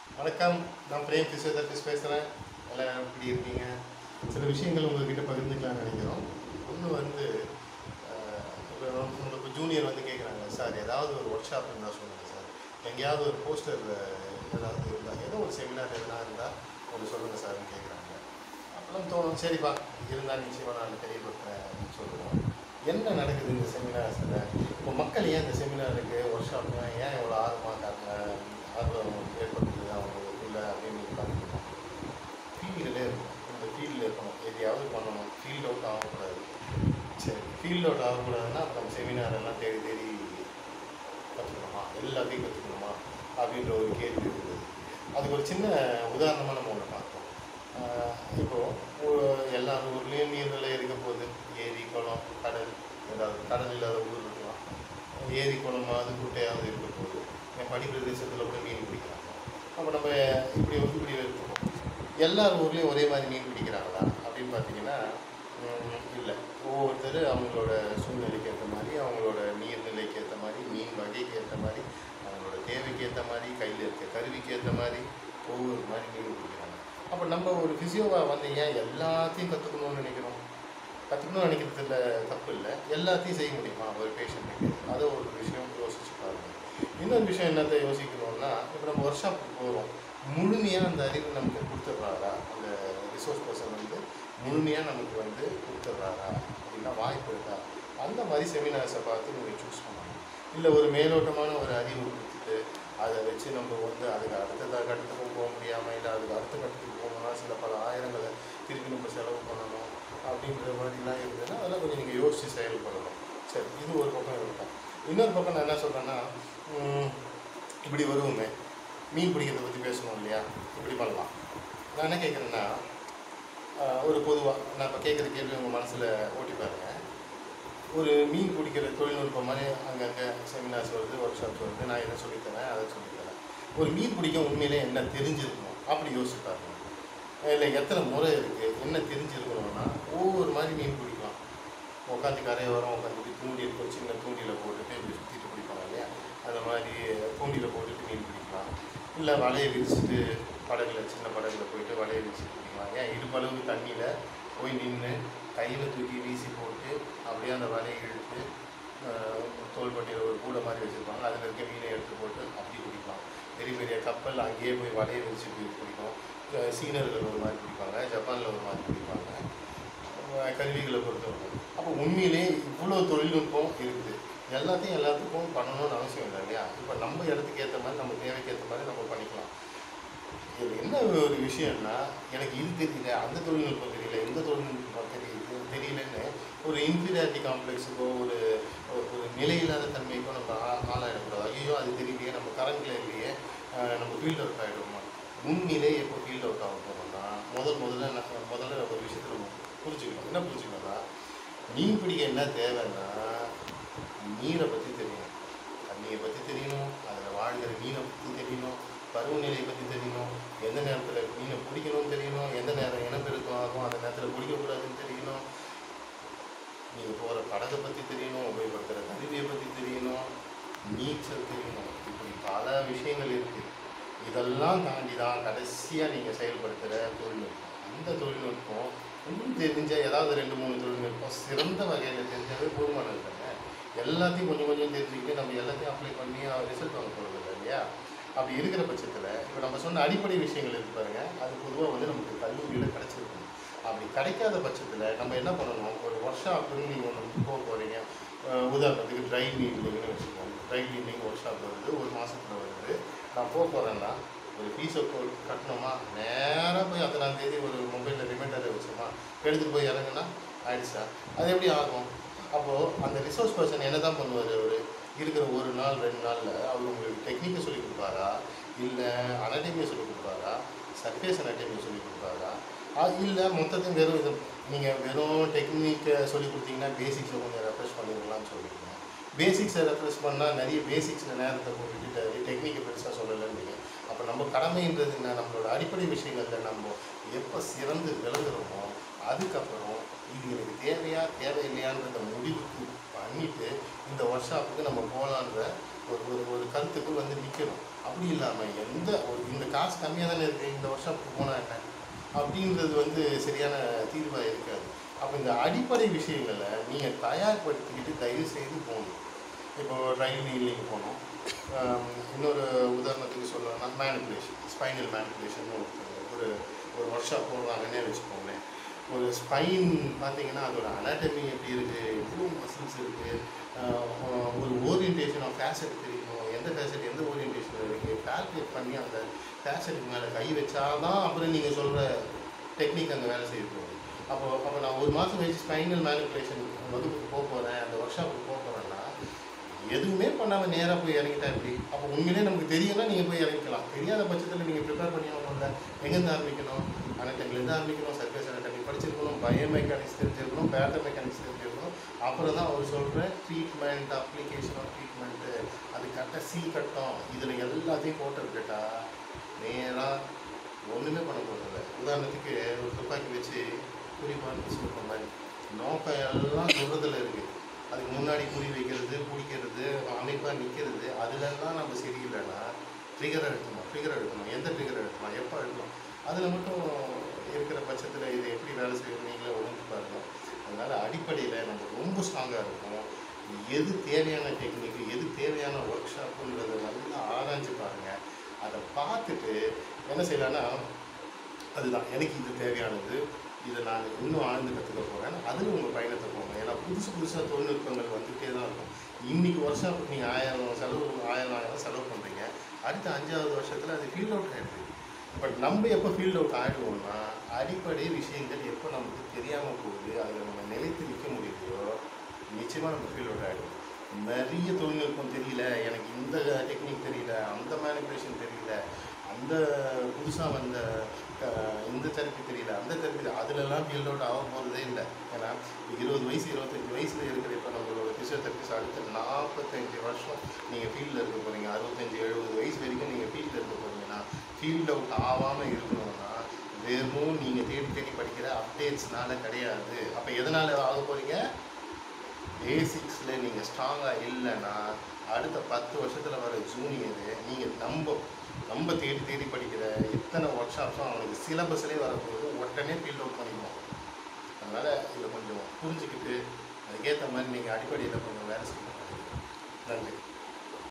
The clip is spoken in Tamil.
வணக்கம் நான் பிரேம் ஃபிசியோதெரபிஸ்ட் பேசுகிறேன் எல்லாம் எப்படி இருக்கீங்க சில விஷயங்கள் உங்ககிட்ட பகிர்ந்துக்கலாம்னு நினைக்கிறோம் ஒன்று வந்து அஹ், இப்போ உங்களுக்கு ஜூனியர் வந்து கேட்குறாங்க சார் ஏதாவது ஒரு ஒர்க் ஷாப் இருந்தால் சொல்லுங்கள் சார் எங்கேயாவது ஒரு போஸ்டர் ஏதாவது இருந்தால் ஏதோ ஒரு செமினார் எதனா இருந்தால் ஒன்று சொல்லுங்கள் சார்னு கேட்குறாங்க அப்பெல்லாம் தோணும் சரிப்பா இருந்தால் நிச்சயமாக நான் தெரியப்படுத்துறேன் அப்படின்னு சொல்லுவோம் என்ன நடக்குது இந்த செமினார்ஸில் இப்போ மக்கள் ஏன் இந்த செமினாருக்கு ஒர்க் ஷாப்னா ஏன் இவ்வளோ ஆர்வமாக இருக்காங்க ஆர்வம் ஏற்படுத்துது அவங்களுக்குள்ள அப்படின்னு நீங்கள் பார்க்கணும் ஃபீல்டில் இருக்கும் இந்த ஃபீல்டில் இருக்கணும் எதையாவது பண்ணணும் ஃபீல்ட் அவுட் ஆகக்கூடாது சரி ஃபீல்ட் அவுட் ஆகக்கூடாதுன்னா அப்போ நம்ம செமினார் எல்லாம் தேடி தேடி கற்றுக்கணுமா எல்லாத்தையும் கற்றுக்கணுமா அப்படின்ற ஒரு கேள்வி இருக்குது அதுக்கு ஒரு சின்ன உதாரணமாக நம்ம ஒன்று பார்த்தோம் ஆஹ் இப்போ ஒரு- எல்லா ஊர்லேயும் நீர்நிலை இருக்க போகுது ஏரி குளம் கடல் ஏதாவது கடல் இல்லாத ஊர் இருக்கலாம் ஏரி குளமாவது குட்டையாவது இருக்க போகுது என் பனி பிரதேசத்தில் கூட மீன் பிடிக்கிறாங்க அப்போ நம்ம இப்படி வந்து இப்படி இருக்கோம் எல்லார் ஊர்லேயும் ஒரே மாதிரி மீன் பிடிக்கிறாங்களா அப்படின்னு பார்த்தீங்கன்னா இல்லை ஒவ்வொருத்தர் அவங்களோட சூழ்நிலைக்கு ஏற்ற மாதிரி அவங்களோட நீர்நிலைக்கு ஏற்ற மாதிரி மீன் வகைக்கு ஏற்ற மாதிரி அவங்களோட தேவைக்கு ஏற்ற மாதிரி கையில் இருக்க கருவிக்கு ஏற்ற மாதிரி ஒவ்வொரு மாதிரி மீன் பிடிக்கிறாங்க அப்போ நம்ம ஒரு ஃபிசியோவாக வந்து ஏன் எல்லாத்தையும் கற்றுக்கணும்னு நினைக்கிறோம் கற்றுக்கணும்னு நினைக்கிறதுல தப்பு இல்லை எல்லாத்தையும் செய்ய முடியுமா ஒரு பேஷண்ட்டுக்கு அதை ஒரு விஷயம் யோசிச்சு பாருங்க இன்னொரு விஷயம் என்னத்தை யோசிக்கணும்னா இப்போ நம்ம ஒர்க் ஷாப்புக்கு போகிறோம் முழுமையாக அந்த அறிவு நமக்கு கொடுத்துட்றாரா அந்த ரிசோர்ஸ் பர்சன் வந்து முழுமையாக நமக்கு வந்து கொடுத்துட்றாரா அப்படின்னா வாய்ப்பு இருக்கா அந்த மாதிரி செமினார்ஸை பார்த்து நீங்கள் சூஸ் பண்ணணும் இல்லை ஒரு மேலோட்டமான ஒரு அறிவு கொடுத்துட்டு அதை வச்சு நம்ம வந்து அதுக்கு அடுத்த கட்டத்துக்கு போக முடியாமல் இல்லை அதுக்கு அடுத்த கட்டத்துக்கு போகணும்னா சில பல ஆயிரங்களை திருப்பி நம்ம செலவு பண்ணணும் அப்படின்ற மாதிரிலாம் இருந்ததுன்னா அதெல்லாம் கொஞ்சம் நீங்கள் யோசித்து செயல்படணும் சரி இது ஒரு பக்கம் இருக்கட்டும் இன்னொரு பக்கம் நான் என்ன சொல்கிறேன்னா இப்படி வருவோமே மீன் பிடிக்கிறத பற்றி பேசணும் இல்லையா இப்படி பண்ணலாம் நான் என்ன கேட்குறேன்னா ஆஹ், ஒரு பொதுவாக நான் இப்போ கேட்குற கேள்வி உங்கள் மனசில் ஓட்டி பாருங்க ஒரு மீன் பிடிக்கிற தொழில்நுட்பம் மாதிரி அங்கங்கே செமினார்ஸ் வருது ஒர்க் ஷாப்ஸ் வருது நான் இதை சொல்லித்தரேன் அதை சொல்லித்தரேன் ஒரு மீன் பிடிக்க உண்மையிலே என்ன தெரிஞ்சிருக்கணும் அப்படி யோசிச்சு பாருங்க இல்லை எத்தனை முறை இருக்குது என்ன தெரிஞ்சிருக்கணும்னா ஒவ்வொரு மாதிரி மீன் பிடிக்கலாம் உட்காந்து கரையோரம் உட்காந்துட்டு தூண்டி இருக்கும் சின்ன தூண்டியில் போட்டுட்டு இப்படி சுற்றிட்டு பிடிப்பாங்க இல்லையா அந்த மாதிரி தூண்டியில் போட்டுட்டு மீன் பிடிக்கலாம் இல்லை வலையை விரிச்சிட்டு படகுல சின்ன படகுல போயிட்டு வலையை விரிச்சிட்டு பிடிக்கலாம் ஏன் இடுப்பளவு தண்ணியில் போய் நின்று கையில் தூக்கி வீசி போட்டு அப்படியே அந்த வலையை இழுத்து ஆஹ், தோள்பட்டையில் ஒரு கூடை மாதிரி வச்சுருப்பாங்க அதில் இருக்க மீனை எடுத்து போட்டு அப்படி பிடிக்கலாம் பெரிய பெரிய கப்பல் அங்கேயே போய் வலையை விரிச்சு போய் பிடிக்கும் அஹ் சீனர்கள் ஒரு மாதிரி பிடிப்பாங்க ஜப்பானில் ஒரு மாதிரி பிடிப்பாங்க அஹ் கருவிகளை பொறுத்தவரை அப்போ உண்மையிலே இவ்வளோ தொழில்நுட்பம் இருக்குது எல்லாத்தையும் எல்லாத்துக்கும் பண்ணணும்னு அவசியம் இல்லை இல்லையா இப்போ நம்ம இடத்துக்கு ஏற்ற மாதிரி நம்ம தேவைக்கு ஏற்ற மாதிரி நம்ம பண்ணிக்கலாம் இது என்ன ஒரு விஷயம்னா எனக்கு இது தெரியல அந்த தொழில்நுட்பம் தெரியல இந்த தொழில்நுட்பம் தெரியுது தெரியலன்னு ஒரு இன்ஃபீரியாரிட்டி காம்ப்ளெக்ஸுக்கோ ஒரு ஒரு- ஒரு நிலையில்லாத தன்மைக்கோ நம்ம ஆ- ஆளாயிடக்கூடாது ஐயோ அது தெரியலையே நம்ம கரண்ட்ல இல்லையே அஹ் நம்ம ஃபீல்ட் அவுட் ஆகிடுவோமா உண்மையிலே எப்போ ஃபீல்ட் அவுட் ஆக போகிறோம்னா முதல் முதல்ல நான் முதல்ல ஒரு விஷயத்தை நம்ம புரிஞ்சுக்கணும் என்ன புரிஞ்சுக்கணும்னா மீன் பிடிக்க என்ன தேவைன்னா நீரை பற்றி தெரியணும் தண்ணியை பற்றி தெரியணும் அதில் வாழ்கிற மீனை பற்றி தெரியணும் பருவநிலையை பற்றி தெரியணும் எந்த நேரத்தில் மீனை பிடிக்கணும்னு தெரியணும் எந்த நேரம் இனப்பெருக்கம் ஆகும் அந்த நேரத்தில் பிடிக்கக்கூடாதுன்னு தெரியணும் நீங்கள் போகிற படகை பற்றி தெரியணும் உபயோகப்படுத்துகிற கருவியை பற்றி தெரியணும் நீச்சல் தெரியணும் இப்படி பல விஷயங்கள் இருக்குது இதெல்லாம் தாண்டி தான் கடைசியாக நீங்கள் செயல்படுத்துகிற தொழில்நுட்பம் அந்த தொழில்நுட்பம் இன்னும் தெரிஞ்ச ஏதாவது ரெண்டு மூணு தொழில்நுட்பம் சிறந்த வகையில் தெரிஞ்சாவே போதுமானது தானே எல்லாத்தையும் கொஞ்சம் கொஞ்சம் தெரிஞ்சுக்கிட்டு நம்ம எல்லாத்தையும் அப்ளை பண்ணி ரிசல்ட் வாங்க போகிறது இல்லை இல்லையா அப்படி இருக்கிற பட்சத்தில் இப்போ நம்ம சொன்ன அடிப்படை விஷயங்கள் இருக்கு பாருங்க அது பொதுவாக வந்து நமக்கு கல்லூரியில் கிடச்சிருக்கும் அப்படி கிடைக்காத பட்சத்தில் நம்ம என்ன பண்ணணும் ஒரு ஒர்க் ஷாப்புன்னு நீங்கள் ஒன்று போக போகிறீங்க அஹ் உதாரணத்துக்கு ட்ரை கிளீனிங்னு வச்சுக்கோங்க ட்ரை கிளீனிங் ஒர்க் ஷாப் வருது ஒரு மாதத்துல வருது நான் போக போகிறேன்னா ஒரு ஃபீஸை கட்டணுமா நேராக போய் அத்தனாம் தேதி ஒரு மொபைலில் ரிமைண்டரை வச்சோமா எடுத்துகிட்டு போய் இறங்குனா ஆயிடுச்சா அது எப்படி ஆகும் அப்போது அந்த ரிசோர்ஸ் பர்சன் என்ன தான் பண்ணுவார் அவர் இருக்கிற ஒரு நாள் ரெண்டு நாளில் அவர் உங்களுக்கு டெக்னிக்கை சொல்லி கொடுப்பாரா இல்லை அனடமியை சொல்லி கொடுப்பாரா சர்ஃபேஸ் அனடமியை சொல்லி கொடுப்பாரா இல்லை மொத்தத்தையும் வெறும் இது நீங்கள் வெறும் டெக்னிக்கை சொல்லி கொடுத்தீங்கன்னா பேசிக்ஸை கொஞ்சம் ரெஃப்ரெஷ் பண்ணிடலாம்னு சொல்லிடுங்க பேசிக்ஸை ரெஃப்ரெஷ் பண்ணால் நிறைய பேசிக்ஸில் நேரத்தை போட்டுட்டு டெக்னிக்கை பெருசாக சொல்லலைன்னு அப்போ நம்ம கடமைன்றது என்ன நம்மளோட அடிப்படை விஷயங்களில் நம்ம எப்போ சிறந்து விளங்குறோமோ அதுக்கப்புறம் இது எனக்கு தேவையா தேவையில்லையான்றத முடிவுக்கு பண்ணிட்டு இந்த ஒர்க் ஷாப்புக்கு நம்ம போகலான்ற ஒரு ஒரு ஒரு கருத்துக்குள் வந்து நிற்கணும் அப்படி இல்லாமல் எந்த ஒரு இந்த காசு கம்மியாக தானே இருக்குது இந்த வருஷம் போனால் என்ன அப்படின்றது வந்து சரியான தீர்வாக இருக்காது அப்போ இந்த அடிப்படை விஷயங்களை நீங்கள் தயார்படுத்திக்கிட்டு தயவு செய்து போகணும் இப்போ ரயில் நீலிங் போனோம் ஆம், இன்னொரு உதாரணத்துக்கு சொல்லணும்னா மேனிப்புலேஷன் ஸ்பைனல் மேனிப்புலேஷன் ஒரு ஒரு ஒர்க் ஷாப் போடுறாங்கன்னே வச்சுக்கோங்களேன் ஒரு ஸ்பைன் பார்த்தீங்கன்னா அதோட அனாட்டமி எப்படி இருக்குது எவ்வளோ மசில்ஸ் இருக்குது ஒரு ஓரியன்டேஷன் ஆஃப் ஃபேசட் தெரியணும் எந்த ஃபேசட் எந்த ஓரியன்டேஷன் இருக்குது கால்குலேட் பண்ணி அந்த ஃபேசட்டுக்கு மேலே கை வச்சாதான் அப்புறம் நீங்கள் சொல்கிற டெக்னிக் அங்கே வேலை செய்ய போகுது அப்போ அப்போ நான் ஒரு மாதம் கழிச்சு ஸ்பைனல் மேனிப்புலேஷன் வகுப்புக்கு போக போகிறேன் அந்த ஒர்க் ஷாப்புக்கு போக போகிறேன்னா எதுவுமே பண்ணாமல் நேராக போய் இறங்கிட்டா எப்படி அப்போ உண்மையிலே நமக்கு தெரியும்னா நீங்கள் போய் இறங்கிக்கலாம் தெரியாத பட்சத்தில் நீங்கள் ப்ரிப்பேர் பண்ணி ஆகணும்ல எங்கேருந்து ஆரம்பிக்கணும் அனட்டமிலேருந்து ஆரம்பிக்கணும் சர்ஃபேஸ் அனட்டமி படிச்சிருக்கணும் பயோ மெக்கானிக்ஸ் தெரிஞ்சிருக்கணும் பேட்டர் மெக்கானிக்ஸ் தெரிஞ்சிருக்கணும் அப்புறம் தான் அவர் சொல்கிற ட்ரீட்மெண்ட் அப்ளிகேஷன் ஆஃப் ட்ரீட்மெண்ட்டு அது கரெக்டாக சி கட்டம் இதில் எல்லாத்தையும் போட்டுருக்கட்டா நேராக ஒன்றுமே பண்ண போகிறதில்ல உதாரணத்துக்கு ஒரு துப்பாக்கி வச்சு குறிப்பாக சொல்கிற மாதிரி நோக்கம் எல்லாம் சொல்கிறதுல இருக்குது அதுக்கு முன்னாடி குறி வைக்கிறது பிடிக்கிறது அமைப்பாக நிற்கிறது அதுலெல்லாம் நம்ம சரியில்லைன்னா ட்ரிகர் எடுக்கணும் ட்ரிகர் எடுக்கணும் எந்த ட்ரிகர் எடுக்கணும் எப்போ எடுக்கணும் அதில் மட்டும் இருக்கிற பட்சத்தில் இது எப்படி வேலை செய்யணும் நீங்களே ஒழுங்கு பாருங்க அதனால் அடிப்படையில் நம்ம ரொம்ப ஸ்ட்ராங்காக இருக்கும் எது தேவையான டெக்னிக் எது தேவையான ஒர்க் ஷாப்புன்றதை நல்லா ஆராய்ஞ்சு பாருங்கள் அதை பார்த்துட்டு என்ன செய்யலாம்னா அதுதான் எனக்கு இது தேவையானது இதை நான் இன்னும் ஆழ்ந்து கற்றுக்க போகிறேன் அதில் உங்கள் பயணத்தை போங்க ஏன்னா புதுசு புதுசாக தொழில்நுட்பங்கள் வந்துகிட்டே தான் இருக்கும் இன்னைக்கு வருஷம் நீங்கள் ஆயிரம் செலவு ஆயிரம் ஆயிரம் செலவு பண்ணுறீங்க அடுத்த அஞ்சாவது வருஷத்தில் அது ஃபீல்ட் அவுட் ஆகிடுது பட் நம்ம எப்போ ஃபீல்ட் அவுட் ஆகிடுவோம்னா அடிப்படை விஷயங்கள் எப்போ நமக்கு தெரியாமல் போகுது அதில் நம்ம நிலைத்து நிற்க முடியலையோ நிச்சயமாக நம்ம ஃபீல்ட் அவுட் ஆகிடும் நிறைய தொழில்நுட்பம் தெரியல எனக்கு இந்த டெக்னிக் தெரியல அந்த மேனிப்புலேஷன் தெரியல அந்த புதுசாக வந்த அஹ், இந்த தெரப்பி தெரியல அந்த தெரப்பி அதுலலாம் ஃபீல்ட் அவுட் ஆக போகிறதே இல்லை ஏன்னா இருபது வயசு இருபத்தஞ்சி வயசில் இருக்கிற இப்போ நம்மளோட ஃபிசியோதெரபிஸ்ட் அடுத்த நாற்பத்தஞ்சு வருஷம் நீங்கள் ஃபீல்டில் இருக்க போகிறீங்க அறுபத்தஞ்சி எழுபது வயசு வரைக்கும் நீங்கள் ஃபீல்டில் இருக்க போகிறீங்கன்னா ஃபீல்ட் அவுட் ஆகாமல் இருக்கணும்னா வெறும் நீங்கள் தேடி தேடி படிக்கிற அப்டேட்ஸ்னால கிடையாது அப்போ எதனால் ஆக போகிறீங்க பேசிக்ஸில் நீங்கள் ஸ்ட்ராங்காக இல்லைன்னா அடுத்த பத்து வருஷத்தில் வர ஜூனியரு நீங்கள் நம்ம நம்ம தேடி தேடி படிக்கிற எத்தனை ஒர்க் ஷாப்ஸும் அவனுக்கு சிலபஸ்லேயே வரப்போகுது உடனே ஃபீல்ட் அவுட் பண்ணிடுவோம் அதனால் இதை கொஞ்சம் புரிஞ்சுக்கிட்டு அதுக்கேற்ற மாதிரி நீங்கள் அடிப்படையில் கொஞ்சம் வேலை செய்யணும் நன்றி